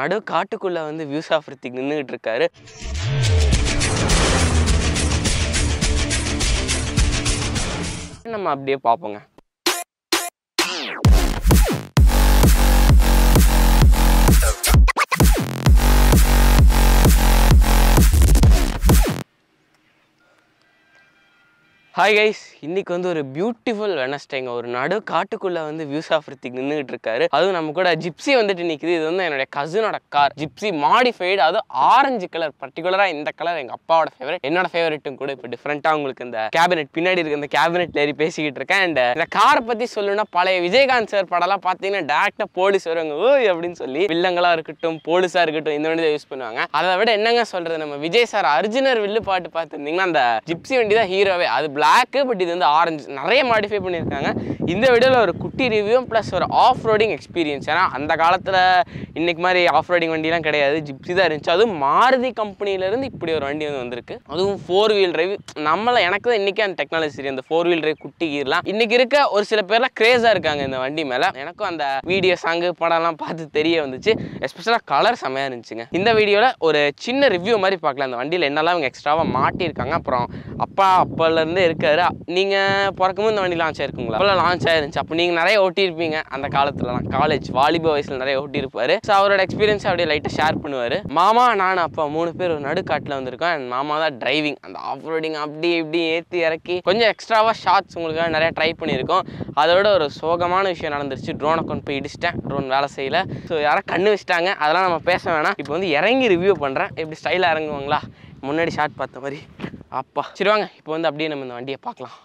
நடு காட்டுக்குள்ள வந்து வியூஸ் ஆஃப் ரித்திக் நின்றுகிட்டு இருக்காரு நம்ம அப்படியே பார்ப்போங்க ஹாய் கைஸ் இன்னைக்கு வந்து ஒரு பியூட்டிஃபுல் வெனஸ்டேங்க ஒரு நடு காட்டுக்குள்ள வந்து வியூஸ் ஆஃப் ரித்திக் நின்றுகிட்டு இருக்காரு அதுவும் நம்ம கூட ஜிப்ஸி வந்துட்டு நிற்குது இது வந்து என்னுடைய கசினோட கார் ஜிப்ஸி மாடிஃபைடு அது ஆரஞ்சு கலர் பர்டிகுலராக இந்த கலர் எங்கள் அப்பாவோட ஃபேவரட் என்னோட ஃபேவரட்டும் கூட இப்போ டிஃப்ரெண்ட்டாக உங்களுக்கு இந்த கேபினெட் பின்னாடி இருக்க இந்த கேபினெட்ல ஏறி பேசிக்கிட்டு இருக்கேன் அண்ட் இந்த காரை பற்றி சொல்லணும்னா பழைய விஜயகாந்த் சார் படம்லாம் பார்த்தீங்கன்னா டேரக்டாக போலீஸ் வருவாங்க ஓய் அப்படின்னு சொல்லி வில்லங்களா இருக்கட்டும் போலீஸாக இருக்கட்டும் இந்த வண்டி தான் யூஸ் பண்ணுவாங்க அதை விட என்னங்க சொல்றது நம்ம விஜய் சார் அர்ஜுனர் வில்லு பாட்டு பார்த்துருந்தீங்கன்னா அந்த ஜிப்ஸி வண்டி தான் ஹீரோவே அது பிளாக்கு பட் இது வந்து ஆரஞ்சு நிறைய மாடிஃபை பண்ணியிருக்காங்க இந்த வீடியோவில் ஒரு குட்டி ரிவ்யூ ப்ளஸ் ஒரு ஆஃப் ரோடிங் எக்ஸ்பீரியன்ஸ் ஏன்னா அந்த காலத்தில் இன்னைக்கு மாதிரி ஆஃப் ரோடிங் வண்டிலாம் கிடையாது ஜிப்ஸி தான் இருந்துச்சு அதுவும் மாருதி கம்பெனிலேருந்து இப்படி ஒரு வண்டி வந்து வந்திருக்கு அதுவும் ஃபோர் வீல் டிரைவ் நம்மள எனக்கு தான் இன்றைக்கி அந்த டெக்னாலஜி தெரியும் அந்த ஃபோர் வீல் டிரைவ் குட்டி கீர்லாம் இன்னைக்கு இருக்க ஒரு சில பேர்லாம் க்ரேஸாக இருக்காங்க இந்த வண்டி மேலே எனக்கும் அந்த வீடியோ சாங்கு படம்லாம் பார்த்து தெரிய வந்துச்சு எஸ்பெஷலாக கலர் செமையாக இருந்துச்சுங்க இந்த வீடியோவில் ஒரு சின்ன ரிவ்யூ மாதிரி பார்க்கலாம் அந்த வண்டியில் என்னெல்லாம் இவங்க எக்ஸ்ட்ராவாக மாட்டியிருக்காங்க அப்புறம் அப்பா அப்போலேருந்தே இருக்காரு நீங்கள் பிறக்கும்போது இந்த வண்டி லான்ச் ஆயிருக்குங்களா அப்போல்லாம் லான்ச் ஆயிருந்துச்சு அப்போ நீங்கள் நிறைய ஓட்டியிருப்பீங்க அந்த காலத்துலலாம் காலேஜ் வாலிப வயசில் நிறைய ஓட்டியிருப்பாரு ஸோ அவரோட எக்ஸ்பீரியன்ஸ் அப்படியே லைட்டாக ஷேர் பண்ணுவார் மாமா நான் அப்பா மூணு பேர் ஒரு நடுக்காட்டில் வந்திருக்கோம் அண்ட் மாமா தான் டிரைவிங் அந்த ஆஃப் ரோடிங் அப்படி இப்படி ஏற்றி இறக்கி கொஞ்சம் எக்ஸ்ட்ராவாக ஷார்ட்ஸ் உங்களுக்காக நிறைய ட்ரை பண்ணியிருக்கோம் அதோட ஒரு சோகமான விஷயம் நடந்துருச்சு ட்ரோனை கொண்டு போய் இடிச்சிட்டேன் ட்ரோன் வேலை செய்யல ஸோ யாரோ கண்ணு வச்சிட்டாங்க அதெல்லாம் நம்ம பேச வேணாம் இப்போ வந்து இறங்கி ரிவ்யூ பண்ணுறேன் எப்படி ஸ்டைலாக இறங்குவாங்களா முன்னாடி ஷார்ட் பார்த்த மாதிரி அப்பா சரி வாங்க இப்போ வந்து அப்படியே நம்ம இந்த வண்டியை பார்க்கலாம்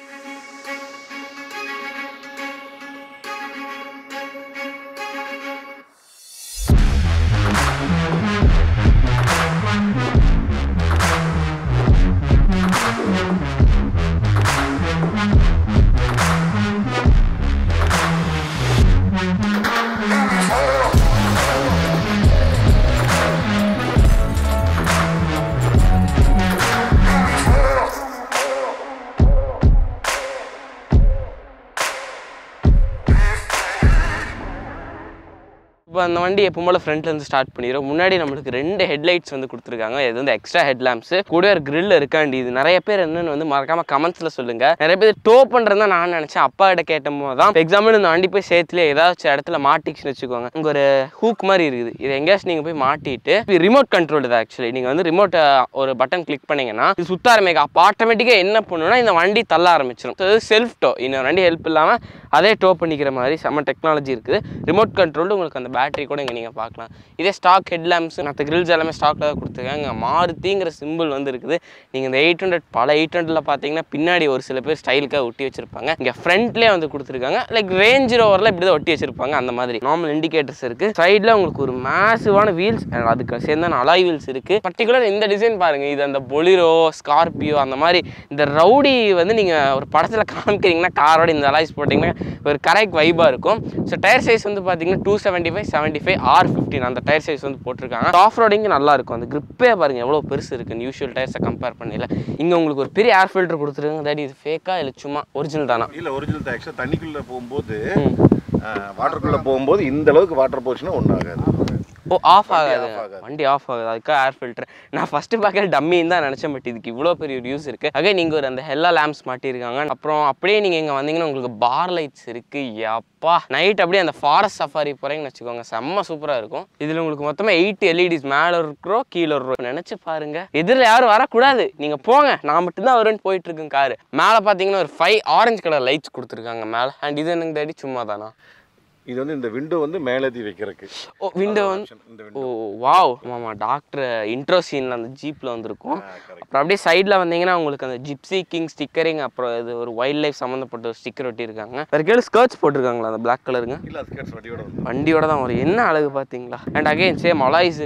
இப்போ அந்த வண்டி எப்போ போல ஃப்ரண்ட்ல இருந்து ஸ்டார்ட் பண்ணிடும் முன்னாடி நம்மளுக்கு ரெண்டு ஹெட்லைட்ஸ் வந்து கொடுத்துருக்காங்க இது வந்து எக்ஸ்ட்ரா ஹெட் லேம்ப்ஸ் கூட ஒரு grill இருக்காண்டி இது நிறைய பேர் என்னன்னு வந்து மறக்காம கமெண்ட்ஸ்ல சொல்லுங்க நிறைய பேர் டோ பண்றதா நான் நினைச்சேன் அப்பா கிட்ட கேட்ட போது தான் எக்ஸாம்பிள் இந்த வண்டி போய் சேர்த்துல ஏதாச்சும் இடத்துல மாட்டிச்சுன்னு வச்சுக்கோங்க உங்க ஒரு ஹூக் மாதிரி இருக்குது இது எங்கேயாச்சும் நீங்க போய் மாட்டிட்டு ரிமோட் கண்ட்ரோல் இது ஆக்சுவலி நீங்க வந்து ரிமோட் ஒரு பட்டன் கிளிக் பண்ணீங்கன்னா இது சுத்த ஆரம்பிக்கும் அப்போ ஆட்டோமேட்டிக்காக என்ன பண்ணுன்னா இந்த வண்டி தள்ள ஆரம்பிச்சிடும் இது செல்ஃப் டோ இன்னொரு வண்டி ஹெல்ப் இல்லாமல் அதே டோ பண்ணிக்கிற மாதிரி செம்ம டெக்னாலஜி இருக்குது ரிமோட் கண்ட்ரோல்டு உங்களுக்கு அந்த பேட்டரி கூட இங்கே நீங்கள் பார்க்கலாம் இதே ஸ்டாக் ஹெட் லேம்ப்ஸ் மற்ற கிரில்ஸ் எல்லாமே ஸ்டாக்கில் தான் கொடுத்துருக்காங்க மாருதிங்கிற சிம்பிள் வந்து இருக்குது நீங்கள் இந்த எயிட் ஹண்ட்ரட் பல எயிட் ஹண்ட்ரட்ல பார்த்தீங்கன்னா பின்னாடி ஒரு சில பேர் ஸ்டைலுக்காக ஒட்டி வச்சிருப்பாங்க இங்கே ஃப்ரண்ட்லேயே வந்து கொடுத்துருக்காங்க லைக் ரேஞ்ச் ரோவரில் இப்படி தான் ஒட்டி வச்சிருப்பாங்க அந்த மாதிரி நார்மல் இண்டிகேட்டர்ஸ் இருக்குது சைடில் உங்களுக்கு ஒரு மேசிவான வீல்ஸ் அதுக்கு சேர்ந்தான அலாய் வீல்ஸ் இருக்குது பர்டிகுலர் இந்த டிசைன் பாருங்கள் இது அந்த பொலிரோ ஸ்கார்பியோ அந்த மாதிரி இந்த ரவுடி வந்து நீங்கள் ஒரு படத்தில் காமிக்கிறீங்கன்னா காரோட இந்த அலாய்ஸ் போட்டிங்கன்னா ஒரு கரெக்ட் வைபாக இருக்கும் ஸோ டயர் சைஸ் வந்து பார்த்தீங்கன்னா two seventy five seventy five R fifteen அந்த டயர் சைஸ் வந்து போட்டிருக்காங்க ஆஃப் ரோடிங் நல்லா இருக்கும் அந்த grip-ஏ பாருங்க எவ்வளோ பெருசு இருக்குது யூஷுவல் டயர்ஸை கம்பேர் பண்ணல இங்கே உங்களுக்கு ஒரு பெரிய ஏர் ஃபில்டர் கொடுத்துருக்காங்க தட் இது ஃபேக்கா இல்லை சும்மா ஒரிஜினல் தானா இல்ல ஒரிஜினல் ஆக்சுவலாக தண்ணிக்குள்ள போகும்போது வாட்டருக்குள்ள போகும்போது இந்த அளவுக்கு வாட்டர் போச்சுன்னா ஒன்றும் ஆகாது ஓ ஆஃப் வண்டி ஆகாது off ஆகாது. வண்டி ஆஃப் ஆகாது அதுக்காக ஏர் ஃபில்டர் நான் ஃபஸ்ட்டு பார்க்க டம்மின்னு தான் நினச்சேன் பட் இதுக்கு இவ்வளோ பெரிய ஒரு யூஸ் இருக்குது அகே நீங்கள் ஒரு அந்த ஹெல்லா லேம்ப்ஸ் மாட்டியிருக்காங்க அப்புறம் அப்படியே நீங்கள் இங்கே வந்தீங்கன்னா உங்களுக்கு பார் லைட்ஸ் இருக்குது எப்பா நைட் அப்படியே அந்த ஃபாரஸ்ட் சஃபாரி போகிறீங்கன்னு வச்சுக்கோங்க செம்ம சூப்பராக இருக்கும் இதில் உங்களுக்கு மொத்தமாக எயிட் எல்இடிஸ் மேலே இருக்கிறோம் கீழே இருக்கிறோம் நினச்சி பாருங்க எதிரில் யாரும் வரக்கூடாது நீங்கள் போங்க நான் மட்டும்தான் வருவேன் போயிட்டு இருக்கேன் காரு மேலே பார்த்தீங்கன்னா ஒரு ஃபைவ் ஆரஞ்சு கலர் லைட்ஸ் கொடுத்துருக்காங்க மேலே அண்ட் இது எனக்கு தாடி சும்மா தானா இது வந்து இந்த விண்டோ வந்து மேலேத்தி வைக்கிறதுக்கு ஓ விண்டோ வந்து இந்த ஓ விண்டோ வாவ் ஆமாம் டாக்டர் இன்ட்ரோ சீனில் அந்த ஜீப்பில் வந்திருக்கும் அப்புறம் அப்படியே சைடில் வந்தீங்கன்னா உங்களுக்கு அந்த ஜிப்ஸி கிங் ஸ்டிக்கரிங் அப்புறம் இது ஒரு வைல்ட் லைஃப் சம்மந்தப்பட்ட ஒரு ஸ்டிக்கர் ஒட்டியிருக்காங்க வேறு கேடு ஸ்கர்ட்ஸ் போட்டிருக்காங்களா அந்த பிளாக் கலருங்க இல்ல ஸ்கேட்ஸ் வண்டியோட வந்து வண்டியோட தான் வரும் என்ன அழகு பார்த்தீங்களா அண்ட் அகைன் சேம் அலாய்ஸ் இருக்குது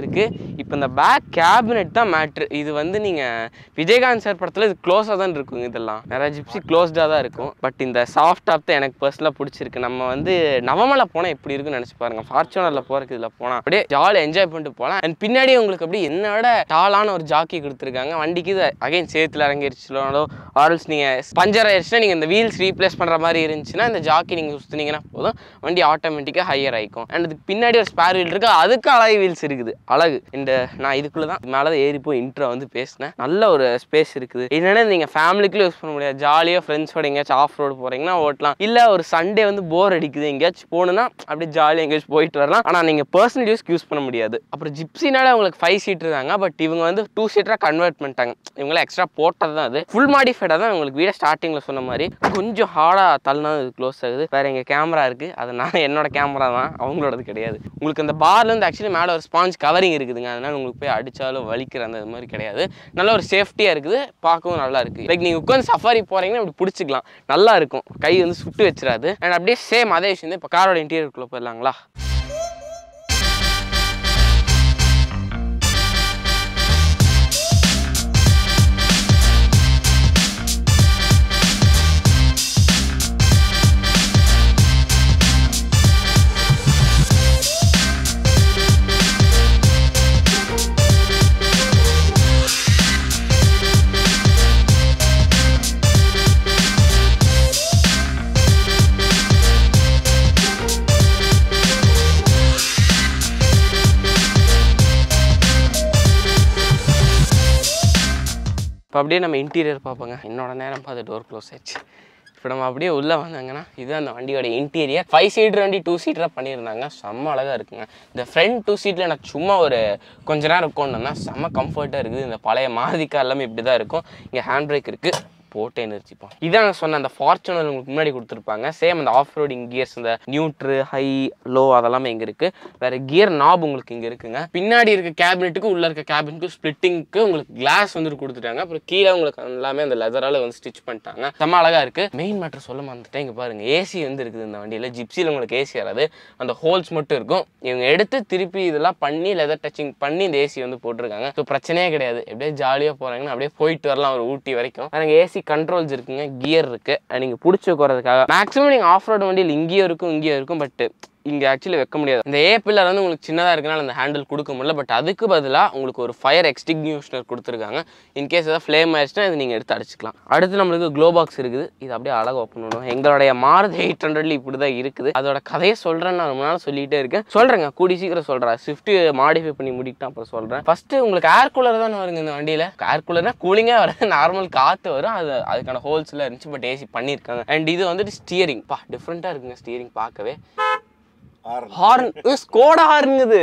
இப்போ இந்த பேக் கேபினெட் தான் மேட்ரு இது வந்து நீங்கள் விஜயகாந்த் சார் படத்தில் இது க்ளோஸாக தான் இருக்குங்க இதெல்லாம் நிறைய ஜிப்ஸி க்ளோஸ்டாக தான் இருக்கும் பட் இந்த சாஃப்ட் டாப் தான் எனக்கு பர்சனலாக பிடிச்சிருக்கு நம்ம வந்து நவமலை போனால் எப்படி இருக்குன்னு நினச்சி பாருங்க ஃபார்ச்சுனரில் போகிறக்கு இதில் போனால் அப்படியே ஜாலியாக என்ஜாய் பண்ணிட்டு போகலாம் அண்ட் பின்னாடி உங்களுக்கு அப்படியே என்னோட டாலான ஒரு ஜாக்கி கொடுத்துருக்காங்க வண்டிக்கு இது அகைன் சேத்துல இறங்கிருச்சுலோ ஆர்எல்ஸ் நீங்கள் பஞ்சர் ஆயிடுச்சுன்னா நீங்கள் இந்த வீல்ஸ் ரீப்ளேஸ் பண்ணுற மாதிரி இருந்துச்சுன்னா இந்த ஜாக்கி நீங்கள் சுற்றுனீங்கன்னா போதும் வண்டி ஆட்டோமேட்டிக்காக ஹையர் ஆகிக்கும் அண்ட் இதுக்கு பின்னாடி ஒரு ஸ்பேர் வீல் இருக்குது அதுக்கு அழகு வீல்ஸ் இருக்குது அழகு இந்த நான் இதுக்குள்ளே தான் மேலே தான் ஏறி போய் இன்ட்ரோ வந்து பேசினேன் நல்ல ஒரு ஸ்பேஸ் இருக்குது என்னென்னா நீங்கள் ஃபேமிலிக்குள்ளே யூஸ் பண்ண முடியாது ஜாலியாக ஃப்ரெண்ட்ஸோட எங்கேயாச்சும் ஆஃப் ரோடு போகிறீங்கன்னா ஓட்டலாம் இல்லை ஒரு சண்டே வந்து போர் அடிக்குது எங்கேயாச்சும் போகணுன்னா அப்படியே ஜாலியாக எங்கேயாச்சும் போயிட்டு வரலாம் ஆனால் நீங்கள் பர்சனல் யூஸ்க்கு யூஸ் பண்ண முடியாது அப்புறம் ஜிப்ஸினால உங்களுக்கு ஃபைவ் சீட்டர் தாங்க பட் இவங்க வந்து டூ சீட்டராக கன்வெர்ட் பண்ணிட்டாங்க இவங்களாம் எக்ஸ்ட்ரா போட்டது தான் அது ஃபுல் மாடிஃபைடாக தான் உங்களுக்கு வீடியோ ஸ்டார்டிங்கில் சொன்ன மாதிரி கொஞ்சம் ஹார்டாக தள்ளினா இது க்ளோஸ் ஆகுது வேறு எங்கள் கேமரா இருக்குது அது நான் என்னோட கேமரா தான் அவங்களோடது கிடையாது உங்களுக்கு அந்த பார்லேருந்து ஆக்சுவலி மேலே ஒரு ஸ்பாஞ்ச் கவரிங் இருக்குதுங்க அதனால் உங்களுக்கு போய் அடித்தாலும் வலிக்கிற அந்த இது மாதிரி கிடையாது நல்ல ஒரு சேஃப்டியாக இருக்குது பார்க்கவும் நல்லா இருக்குது லைக் நீங்கள் உட்காந்து சஃபாரி போகிறீங்கன்னா இப்படி பிடிச்சிக்கலாம் நல்லா இருக்கும் கை வந்து சுட்டு வச்சிடாது அண்ட் அப்படியே சேம் அதே விஷயம் இப்போ காரோட இன்டீரியருக்குள்ளே போயிடலாங்களா இப்போ அப்படியே நம்ம இன்டீரியர் பார்ப்போங்க என்னோட நேரம் பார்த்து டோர் க்ளோஸ் ஆயிடுச்சு இப்போ நம்ம அப்படியே உள்ளே வந்தாங்கன்னா இது அந்த வண்டியோட இன்டீரியர் ஃபைவ் சீட்டர் வண்டி டூ சீட்டராக பண்ணியிருந்தாங்க செம்ம அழகாக இருக்குங்க இந்த ஃப்ரண்ட் டூ சீட்டில் எனக்கு சும்மா ஒரு கொஞ்ச நேரம் உட்காந்துனா செம்ம கம்ஃபர்ட்டாக இருக்குது இந்த பழைய மாருதிக்கா எல்லாமே இப்படி தான் இருக்கும் இங்கே ஹேண்ட் பிரேக் இருக்குது போட்டே நிறுத்திப்போம் இதான் நான் சொன்ன அந்த ஃபார்ச்சுனர் உங்களுக்கு முன்னாடி கொடுத்துருப்பாங்க சேம் அந்த ஆஃப் ரோடிங் கியர்ஸ் இந்த நியூட்ரு ஹை லோ அதெல்லாமே இங்கே இருக்குது வேறு கியர் நாப் உங்களுக்கு இங்கே இருக்குங்க பின்னாடி இருக்க கேபினெட்டுக்கு உள்ள இருக்க கேபினுக்கு ஸ்ப்ளிட்டிங்க்கு உங்களுக்கு கிளாஸ் வந்துட்டு கொடுத்துட்டாங்க அப்புறம் கீழே உங்களுக்கு எல்லாமே அந்த லெதரால் வந்து ஸ்டிச் பண்ணிட்டாங்க செம்ம அழகாக இருக்குது மெயின் மேட்டர் சொல்ல மறந்துட்டேன் இங்கே பாருங்கள் ஏசி வந்து இருக்குது இந்த வண்டியில் ஜிப்சியில் உங்களுக்கு ஏசி வராது அந்த ஹோல்ஸ் மட்டும் இருக்கும் இவங்க எடுத்து திருப்பி இதெல்லாம் பண்ணி லெதர் டச்சிங் பண்ணி இந்த ஏசி வந்து போட்டிருக்காங்க ஸோ பிரச்சனையே கிடையாது எப்படியே ஜாலியாக போகிறாங்கன்னா அப்படியே போயிட்டு வரலாம் ஒரு ஊட்டி வரைக்கும் பாருங்க ஏசி கண்ட்ரோல்ஸ் இருக்குங்க கியர் இருக்கு நீங்கள் பிடிச்சி உட்காரதுக்காக மேக்ஸிமம் நீங்கள் ஆஃப் ரோடு வண்டியில் இங்கேயும் இருக்கும் இங்கேயும் இருக்கும் பட் இங்கே ஆக்சுவலி வைக்க முடியாது இந்த ஏ பில்லர் வந்து உங்களுக்கு சின்னதாக இருக்கனால அந்த ஹேண்டில் கொடுக்க முடியல பட் அதுக்கு பதிலாக உங்களுக்கு ஒரு ஃபயர் எக்ஸ்டிங்யூஷனர் கொடுத்துருக்காங்க இன்கேஸ் ஏதாவது ஃப்ளேம் ஆயிடுச்சுன்னா இது நீங்கள் எடுத்து அடிச்சுக்கலாம் அடுத்து நம்மளுக்கு க்ளோ பாக்ஸ் இருக்குது இது அப்படியே அழகாக ஓப்பன் பண்ணுவோம் எங்களுடைய மாருதி எயிட் ஹண்ட்ரட்ல இப்படி தான் இருக்குது அதோட கதையை சொல்கிறேன் நான் ரொம்ப நாள் சொல்லிகிட்டே இருக்கேன் சொல்கிறேங்க கூடி சீக்கிரம் சொல்கிறேன் ஸ்விஃப்ட் மாடிஃபை பண்ணி முடிக்கிட்டு அப்புறம் சொல்கிறேன் ஃபஸ்ட்டு உங்களுக்கு ஏர் கூலர் தான் வருங்க இந்த வண்டியில் ஏர் கூலர்னா கூலிங்காக வராது நார்மல் காற்று வரும் அது அதுக்கான ஹோல்ஸ்லாம் இருந்துச்சு பட் ஏசி பண்ணியிருக்காங்க அண்ட் இது வந்துட்டு ஸ்டியரிங் பா டிஃப்ரெண்ட்டாக இருக்குங்க ஸ்டியரிங் பார்க்கவே ஆரன் ஹார்ன் ஸ்கோடா ஹார்னுங்குது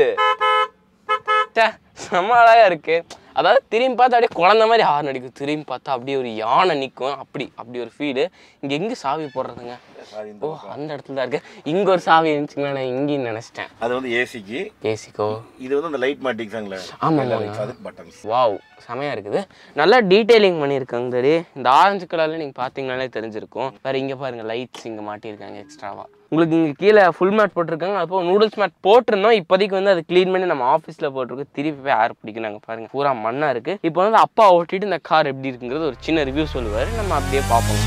ச்சே செம்ம அழகா இருக்கு அதாவது திரும்பி பார்த்தா அப்படியே குழந்த மாதிரி ஹார்ன் அடிக்கும் திரும்பி பார்த்தா அப்படியே ஒரு யானை நிற்கும் அப்படி அப்படி ஒரு ஃபீலு இங்கே எங்கே சாவி போடுறதுங்க சாரி இந்த ஓ அந்த இடத்துல தான் இருக்கு இங்கே ஒரு சாவி இருந்துச்சுங்களா நான் இங்கேயும் நினச்சிட்டேன் அது வந்து ஏசிக்கு ஏசிக்கோ இது வந்து அந்த லைட் மாட்டிக்கிறாங்களே ஆமாம், எல்லா ஆமாங்க. lights, அதுக்கு பட்டன்ஸ் வாவ் செமையாக இருக்குது நல்லா டீட்டெயிலிங் பண்ணியிருக்காங்க தடி இந்த ஆரஞ்சு கலரில் நீங்கள் பார்த்தீங்கனாலே தெரிஞ்சிருக்கும் வேறு இங்கே பாருங்கள் லைட்ஸ் இங்கே மாட்டியிருக்காங்க எக்ஸ்ட்ராவாக உங்களுக்கு இங்கே கீழே ஃபுல் மேட் போட்டிருக்காங்க அப்போ நூடுல்ஸ் மேட் போட்டிருந்தோம் இப்போதைக்கு வந்து அது க்ளீன் பண்ணி நம்ம ஆஃபீஸில் போட்டிருக்கு திருப்பி போய் ஏர் பிடிக்கிறாங்க பாருங்கள் பூரா மண்ணாக இருக்குது இப்போ வந்து அப்பா ஓட்டிட்டு இந்த கார் எப்படி இருக்குங்கிறது ஒரு சின்ன ரிவ்யூ சொல்லுவார் நம்ம அப்படியே பார்ப்போம்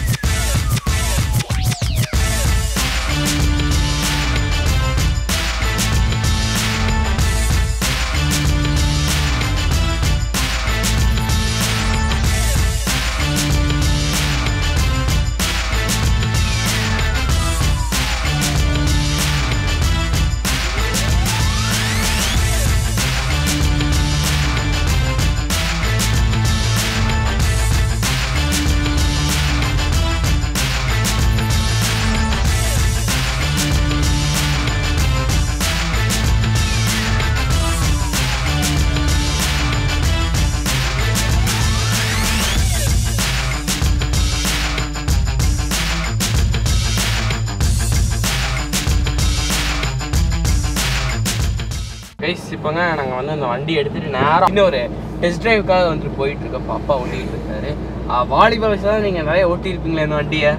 கைஸ் இப்போங்க நாங்கள் வந்து அந்த வண்டி எடுத்துட்டு நேரம் இன்னொரு டெஸ்ட் டிரைவுக்காக வந்துட்டு போயிட்டு இருக்கோம் அப்பா ஓட்டிகிட்டு இருக்காரு வாலிப வயசுல தான் நீங்கள் நிறைய ஓட்டியிருப்பீங்களே இந்த வண்டியை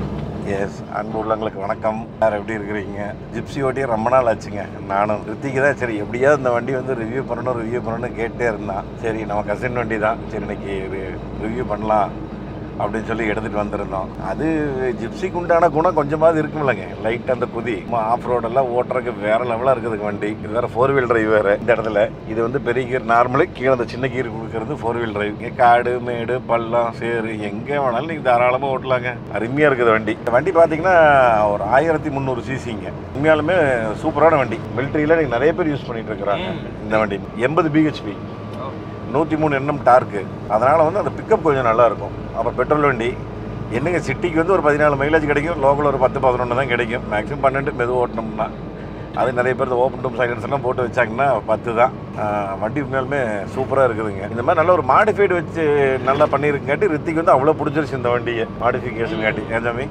எஸ் அன்பு உள்ளங்களுக்கு வணக்கம் யார் எப்படி இருக்கிறீங்க ஜிப்ஸி ஓட்டியே ரொம்ப நாள் ஆச்சுங்க நானும் ரித்திக்கு தான் சரி எப்படியாவது இந்த வண்டி வந்து ரிவ்யூ பண்ணணும் ரிவ்யூ பண்ணணும்னு கேட்டே இருந்தான் சரி நம்ம கசின் வண்டி தான் சரி இன்னைக்கு ரிவ்யூ பண்ணலாம் அப்படின்னு சொல்லி எடுத்துகிட்டு வந்திருந்தோம் அது ஜிப்சிக்கு உண்டான குணம் கொஞ்சமாவது இருக்குமில்லங்க லைட் அந்த குதி ஆஃப் ரோடெல்லாம் ஓட்டுறதுக்கு வேற லெவலாக இருக்குதுங்க வண்டி இது வேற ஃபோர் வீல் டிரைவ் வேறு இந்த இடத்துல இது வந்து பெரிய கீர் நார்மலி கீழே அந்த சின்ன கீர் கொடுக்கறது ஃபோர் வீல் டிரைவ் இங்கே காடு மேடு பள்ளம் சேரு எங்கே வேணாலும் நீங்கள் தாராளமாக ஓட்டலாங்க அருமையாக இருக்குது வண்டி இந்த வண்டி பார்த்தீங்கன்னா ஒரு ஆயிரத்தி முந்நூறு சிசிங்க உண்மையாலுமே சூப்பரான வண்டி மிலிட்ரியில் நீங்கள் நிறைய பேர் யூஸ் பண்ணிட்டு இருக்கிறாங்க இந்த வண்டி எண்பது பிஹெச்பி நூற்றி மூணு எண்ணம் டார்க்கு அதனால் வந்து அந்த பிக்கப் கொஞ்சம் நல்லா இருக்கும் அப்புறம் பெட்ரோல் வண்டி என்னங்க சிட்டிக்கு வந்து ஒரு பதினாலு மைலேஜ் கிடைக்கும் லோக்கல் ஒரு பத்து பதினொன்று தான் கிடைக்கும் மேக்ஸிமம் பன்னெண்டு மெது ஓட்டணும்னா அது நிறைய பேர் ஓப்பன் டூம் சைலன்ஸ் எல்லாம் போட்டு வச்சாங்கன்னா பத்து தான் ஆஹ் வண்டி உண்மையாலுமே சூப்பராக இருக்குதுங்க இந்த மாதிரி நல்ல ஒரு மாடிஃபைடு வச்சு நல்லா பண்ணியிருக்காட்டி ரித்திக்கு வந்து அவ்வளோ பிடிச்சிருச்சு இந்த வண்டியை மாடிஃபிகேஷன் காட்டி ஏன் சாமி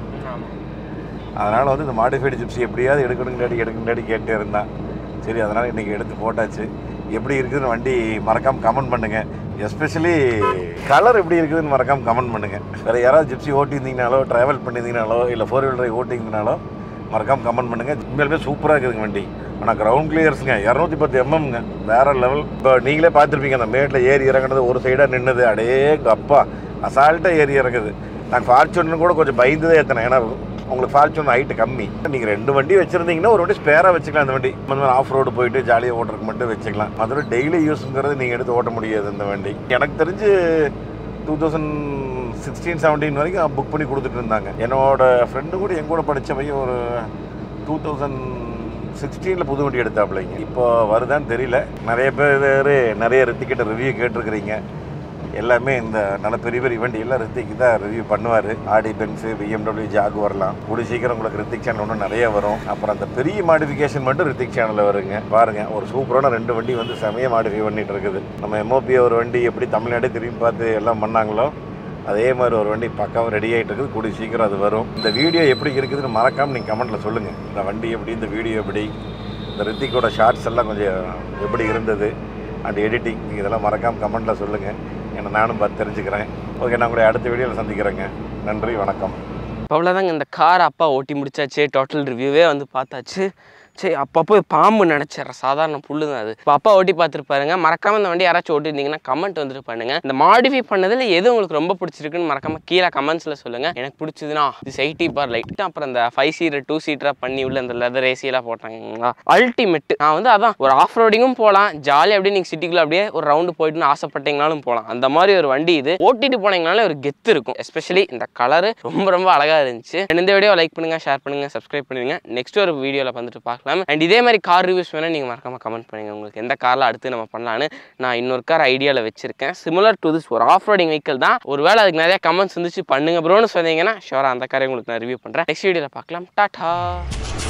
அதனால் வந்து இந்த மாடிஃபைடு ஜிப்ஸி எப்படியாவது எடுக்கணுங்காடி எடுக்கணுங்காடி கேட்டே இருந்தான் சரி அதனால் இன்றைக்கி எடுத்து போட்டாச்சு எப்படி இருக்குதுன்னு வண்டி மறக்காமல் கமெண்ட் பண்ணுங்கள் எஸ்பெஷலி கலர் எப்படி இருக்குதுன்னு மறக்காமல் கமெண்ட் பண்ணுங்கள் வேறு யாராவது ஜிப்ஸி ஓட்டியிருந்தீங்கனாலோ ட்ராவல் பண்ணியிருந்தீங்கனாலோ இல்லை ஃபோர் வீலர் டிரைவ் ஓட்டியிருந்தீங்கனாலோ மறக்காமல் கமெண்ட் பண்ணுங்கள் உண்மையிலுமே சூப்பராக இருக்குதுங்க வண்டி ஆனால் கிரவுண்ட் கிளியர்ஸுங்க இரநூத்தி பத்து எம்எம்ங்க வேறு லெவல் இப்போ நீங்களே பார்த்துருப்பீங்க அந்த மேட்டில் ஏறி இறங்குனது ஒரு சைடாக நின்றுது அடே அப்பா அசால்ட்டாக ஏறி இறங்குது நான் ஃபார்ச்சூன் கூட கொஞ்சம் பயந்து தான் ஏற்றினேன் ஏன்னா உங்களுக்கு ஃபார்ச்சூன் ஹைட்டு கம்மி நீங்கள் ரெண்டு வண்டி வச்சுருந்தீங்கன்னா ஒரு வண்டி ஸ்பேராக வச்சுக்கலாம் அந்த வண்டி இந்த மாதிரி ஆஃப் ரோடு போயிட்டு ஜாலியாக ஓட்டுறதுக்கு மட்டும் வச்சுக்கலாம் அதோட டெய்லி யூஸுங்கிறது நீங்கள் எடுத்து ஓட்ட முடியாது இந்த வண்டி எனக்கு தெரிஞ்சு டூ தௌசண்ட் சிக்ஸ்டீன் செவன்டீன் வரைக்கும் புக் பண்ணி கொடுத்துட்டு இருந்தாங்க என்னோட ஃப்ரெண்டு கூட என் கூட படித்த பையன் ஒரு டூ தௌசண்ட் சிக்ஸ்டீனில் புது வண்டி எடுத்தாப்புலைங்க இப்போ வருதான்னு தெரியல நிறைய பேர் நிறைய ரித்திக்கிட்ட ரிவ்யூ கேட்டிருக்கிறீங்க எல்லாமே இந்த நல்ல பெரிய பெரிய வண்டி எல்லாம் ரித்திக் தான் ரிவ்யூ பண்ணுவார் ஆடி பென்ஸு பிஎம்டபிள்யூ ஜாக் வரலாம் கூடி சீக்கிரம் உங்களுக்கு ரித்திக் சேனல் ஒன்றும் நிறைய வரும் அப்புறம் அந்த பெரிய மாடிஃபிகேஷன் மட்டும் ரித்திக் சேனலில் வருங்க பாருங்க ஒரு சூப்பரான ரெண்டு வண்டி வந்து செமைய மாடிஃபை பண்ணிட்டு இருக்குது நம்ம எம்ஓபி ஒரு வண்டி எப்படி தமிழ்நாடே திரும்பி பார்த்து எல்லாம் பண்ணாங்களோ அதே மாதிரி ஒரு வண்டி பக்காவும் ரெடி ஆகிட்டு இருக்குது கூடி சீக்கிரம் அது வரும் இந்த வீடியோ எப்படி இருக்குதுன்னு மறக்காமல் நீங்கள் கமெண்ட்டில் சொல்லுங்கள் இந்த வண்டி எப்படி இந்த வீடியோ எப்படி இந்த ரித்திக்கோட ஷார்ட்ஸ் எல்லாம் கொஞ்சம் எப்படி இருந்தது அண்ட் எடிட்டிங் நீங்கள் இதெல்லாம் மறக்காமல் கமெண்ட்டில் சொல்லுங்கள் ஏன்னா நானும் பார்த்து தெரிஞ்சுக்கிறேன் ஓகே நான் உங்களுடைய அடுத்த வீடியோவில் சந்திக்கிறேங்க நன்றி வணக்கம் இப்போ அவ்வளோதாங்க இந்த கார் அப்பா ஓட்டி முடிச்சாச்சு டோட்டல் ரிவ்யூவே வந்து பார்த்தாச்சு சரி அப்பப்போ பாம்பு நினச்சிட்றேன் சாதாரண புல்லு தான் அது இப்போ அப்பா ஓட்டி பார்த்துருப்பாருங்க மறக்காம இந்த வண்டி யாராச்சும் ஓட்டிருந்தீங்கன்னா கமெண்ட் வந்துட்டு பண்ணுங்க இந்த மாடிஃபை பண்ணதில் எது உங்களுக்கு ரொம்ப பிடிச்சிருக்குன்னு மறக்காம கீழே கமெண்ட்ஸில் சொல்லுங்க எனக்கு பிடிச்சதுன்னா இது எயிட்டி பார் லைட் அப்புறம் இந்த ஃபைவ் சீட்டர் டூ சீட்டராக பண்ணி உள்ள இந்த லெதர் ஏசியெல்லாம் போட்டாங்களா அல்டிமேட் நான் வந்து அதான் ஒரு ஆஃப் ரோடிங்கும் போகலாம் ஜாலியாக அப்படியே நீங்கள் சிட்டிக்குள்ளே அப்படியே ஒரு ரவுண்டு போயிட்டுன்னு ஆசைப்பட்டீங்கனாலும் போகலாம் அந்த மாதிரி ஒரு வண்டி இது ஓட்டிட்டு போனீங்கனாலே ஒரு கெத்து இருக்கும் எஸ்பெஷலி இந்த கலரு ரொம்ப ரொம்ப அழகாக இருந்துச்சு And இந்த வீடியோ லைக் பண்ணுங்க ஷேர் பண்ணுங்க சப்ஸ்கிரைப் பண்ணுங்க நெக்ஸ்ட் ஒரு வீடியோவில் வந்துட்டு பார்க்கலாம் அண்ட் இதே மாதிரி கார் ரிவ்யூஸ் வேணால் நீங்கள் மறக்காம கமெண்ட் பண்ணுங்க உங்களுக்கு எந்த காரில் அடுத்து நம்ம பண்ணலான்னு நான் இன்னொரு கார் ஐடியாவில் வச்சிருக்கேன் சிமிலர் டு திஸ் ஒரு ஆஃப் ரோடிங் வெஹிக்கிள் தான் ஒருவேளை அதுக்கு நிறைய கமெண்ட்ஸ் வந்துச்சு பண்ணுங்க ப்ரோன்னு சொன்னீங்கன்னா ஷோராக அந்த காரை உங்களுக்கு நான் ரிவ்யூ பண்ணுறேன் நெக்ஸ்ட் வீடியோவில் பார்க்கலாம் டாடா